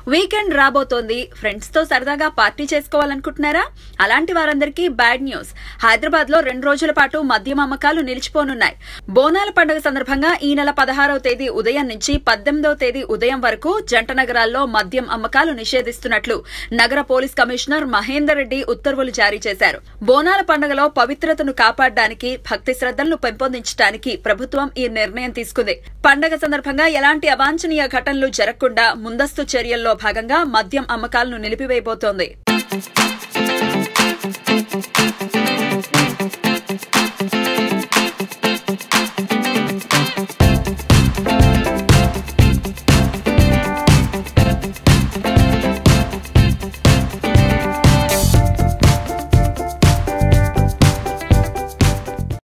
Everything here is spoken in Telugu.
వీకెండ్ రాబోతోంది ఫ్రెండ్స్ తో సరదాగా పార్టీ చేసుకోవాలనుకుంటున్నారా అలాంటి వారందరికీ బ్యాడ్ న్యూస్ హైదరాబాద్ లో రెండు రోజుల పాటు మద్యం అమ్మకాలు నిలిచిపోనున్నాయి బోనాల పండుగ సందర్భంగా ఈ నెల పదహారవ తేదీ ఉదయం నుంచి పద్దెనిమిదవ తేదీ ఉదయం వరకు జంట నగరాల్లో మద్యం అమ్మకాలు నిషేధిస్తున్నట్లు నగర పోలీస్ కమిషనర్ మహేందర్ రెడ్డి ఉత్తర్వులు జారీ చేశారు బోనాల పండుగలో పవిత్రతను కాపాడడానికి భక్తి శ్రద్ధలను పెంపొందించడానికి ప్రభుత్వం ఈ నిర్ణయం తీసుకుంది పండగ సందర్భంగా ఎలాంటి అవాంఛనీయ ఘటనలు జరగకుండా ముందస్తు చర్యల్లో భాగంగా మద్యం అమ్మకాలను నిలిపివేయబోతోంది